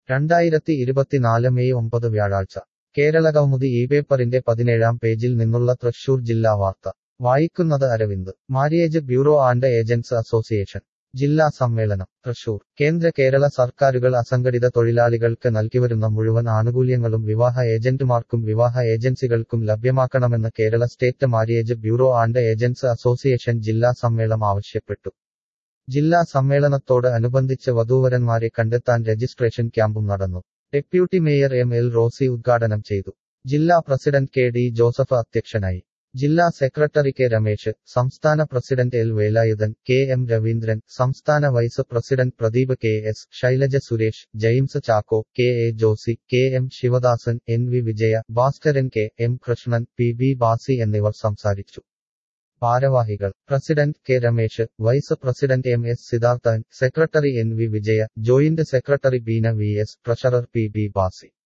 രണ്ടായിരത്തി ഇരുപത്തിനാല് മെയ് ഒമ്പത് വ്യാഴാഴ്ച കേരളകൗമുദി ഈ പേപ്പറിന്റെ പതിനേഴാം പേജിൽ നിന്നുള്ള തൃശൂർ ജില്ലാ വാർത്ത വായിക്കുന്നത് Aravind marriage bureau and agents association ജില്ലാ സമ്മേളനം തൃശൂർ കേന്ദ്ര കേരള സർക്കാരുകൾ അസംഘടിത തൊഴിലാളികൾക്ക് നൽകിവരുന്ന മുഴുവൻ ആനുകൂല്യങ്ങളും വിവാഹ ഏജന്റുമാർക്കും വിവാഹ ഏജൻസികൾക്കും ലഭ്യമാക്കണമെന്ന് Kerala state marriage bureau and agents association ജില്ലാ സമ്മേളനം ആവശ്യപ്പെട്ടു ജില്ലാ സമ്മേളനത്തോട് അനുബന്ധിച്ച് വധൂവരന്മാരെ കണ്ടെത്താൻ രജിസ്ട്രേഷൻ ക്യാമ്പും നടന്നു deputy mayor M L Rosy ഉദ്ഘാടനം ചെയ്തു ജില്ലാ പ്രസിഡന്റ് കെ ഡി ജോസഫ് അധ്യക്ഷനായി ജില്ലാ സെക്രട്ടറി കെ രമേശ് സംസ്ഥാന president L Velayudhan K M Raveendran സംസ്ഥാന vice president Pradeep K S Shailaja Suresh James Chacko K A Josy K M Sivadasan N V Vijaya Bhaskaran K M Krishnan P B Basi എന്നിവർ സംസാരിച്ചു ഭാരവാഹികൾ president K Ramesh vice president M S Siddharthan secretary N V Vijaya joint secretary Beena V S treasurer P B ബാസി